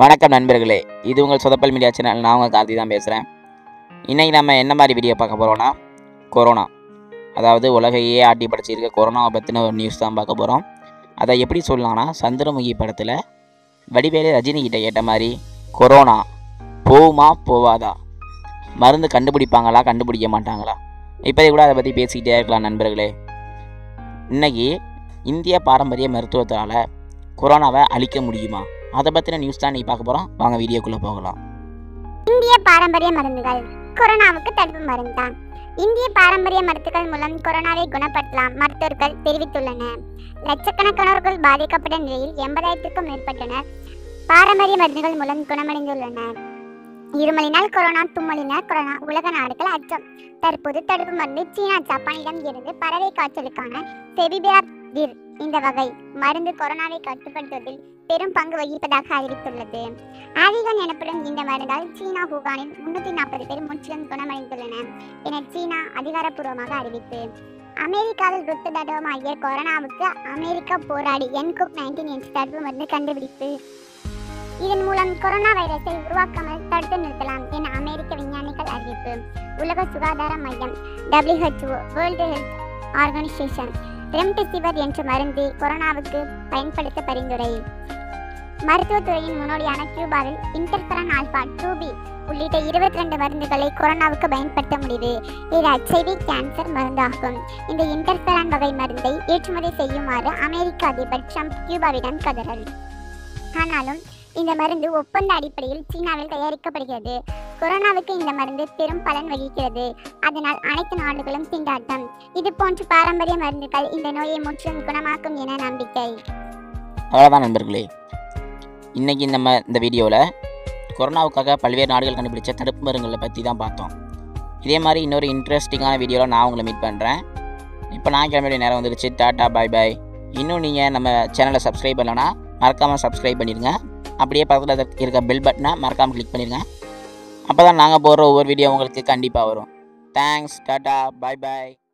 வணக்கம் நண்பர்களே இது உங்கள் சொதப்பல் மீடியா சேனல் நான் உங்கள் கார்த்தி தான் பேசுகிறேன் இன்றைக்கி நம்ம என்ன மாதிரி வீடியோ பார்க்க போகிறோன்னா கொரோனா அதாவது உலகையே ஆட்டி படைச்சிருக்க கொரோனாவை பற்றின ஒரு நியூஸ் தான் பார்க்க போகிறோம் அதை எப்படி சொல்லலாம்னா சந்திரமுகி படத்தில் வடிவேலு ரஜினி கிட்ட கேட்ட மாதிரி கொரோனா போகுமா போவாதா மருந்து கண்டுபிடிப்பாங்களா கண்டுபிடிக்க மாட்டாங்களா இப்போதே கூட அதை பற்றி பேசிக்கிட்டே இருக்கலாம் நண்பர்களே இன்னைக்கு இந்திய பாரம்பரிய மருத்துவத்தால் கொரோனாவை அழிக்க முடியுமா அதை பற்றின நியூஸ் தான் நீ பார்க்க போகிறோம் வாங்க வீடியோக்குள்ளே போகலாம் இந்திய பாரம்பரிய மருந்துகள் கொரோனாவுக்கு தடுப்பு மருந்து தான் இந்திய பாரம்பரிய மருந்துகள் மூலம் கொரோனாவை குணப்படுத்தலாம் மருத்துவர்கள் தெரிவித்துள்ளனர் லட்சக்கணக்கானவர்கள் பாதிக்கப்பட்ட நிலையில் எண்பதாயிரத்திற்கும் மேற்பட்டனர் பாரம்பரிய மருந்துகள் மூலம் குணமடைந்துள்ளனர் இருமலினால் கொரோனா தும்மலினால் கொரோனா உலக நாடுகள் அச்சம் தற்போது தடுப்பு மருந்து சீனா ஜப்பானிடம் இருந்து பறவை காய்ச்சலுக்கான செபிபிராவிர் இந்த வகை மருந்து கொரோனாவை கட்டுப்படுத்துவதில் பெரும் பங்கு வகிப்பதாக அறிவித்துள்ளது ஆவிகன் எனப்படும் இந்த மருந்தால் சீனா ஹூகானில் முன்னூத்தி நாற்பது பேர் முற்றிலும் குணமடைந்துள்ளனர் என சீனா அதிகாரப்பூர்வமாக அறிவிப்பு அமெரிக்காவில் ருத்த தடவமாகிய கொரோனாவுக்கு அமெரிக்கா போராடி என்குக் நைன்டீன் என்ற தடுப்பு மருந்து கண்டுபிடிப்பு இதன் மூலம் கொரோனா வைரஸை உருவாக்காமல் தடுத்து நிறுத்தலாம் என அமெரிக்க விஞ்ஞானிகள் அறிவிப்பு உலக சுகாதார மையம் WHO world health organisation remdesivir என்ற மருந்து கொரோனாவுக்கு பயன்படுத்த பரிந்துரை மருத்துவத்துறையின் முன்னோடியான கியூபாவில் இன்டர்ஃபெரன் ஆல்பா டூபி உள்ளிட்ட இருபத்தி ரெண்டு மருந்துகளை கொரோனாவுக்கு பயன்படுத்த முடிவு இது ஹெச்ஐவி கேன்சர் மருந்தாகும் இந்த இன்டர்ஃபெரன் வகை மருந்தை ஏற்றுமதி செய்யுமாறு அமெரிக்க அதிபர் ட்ரம்ப் கியூபாவிடம் கதறல் ஆனாலும் இந்த மருந்து ஒப்பந்த அடிப்படையில் சீனாவில் தயாரிக்கப்படுகிறது கொரோனாவுக்கு இந்த மருந்து பெரும் பலன் வகிக்கிறது அதனால் அனைத்து நாடுகளும் திண்டாட்டம் இது போன்ற பாரம்பரிய மருந்துகள் இந்த நோயை முற்றிலும் குணமாக்கும் என நம்பிக்கை அவ்வளோதான் நண்பர்களே இன்றைக்கி நம்ம இந்த வீடியோவில் கொரோனாவுக்காக பல்வேறு நாடுகள் கண்டுபிடிச்ச தடுப்பு மருந்துகளை பற்றி தான் பார்த்தோம் இதே மாதிரி இன்னொரு இன்ட்ரெஸ்டிங்கான வீடியோவில் நான் உங்களை மீட் பண்ணுறேன் இப்போ நான் கிளம்பிய நேரம் வந்துருச்சு டாட்டா பாய் பாய் இன்னும் நீங்கள் நம்ம சேனலை சப்ஸ்கிரைப் பண்ணலன்னா மறக்காமல் சப்ஸ்கிரைப் பண்ணிடுங்க அப்படியே பக்கத்தில் இருக்க பெல் பட்டனை மறக்காமல் கிளிக் பண்ணிடுங்க அப்போ தான் நாங்கள் போடுற ஒவ்வொரு வீடியோ உங்களுக்கு கண்டிப்பாக வரும் தேங்க்ஸ் டாட்டா பாய் பாய்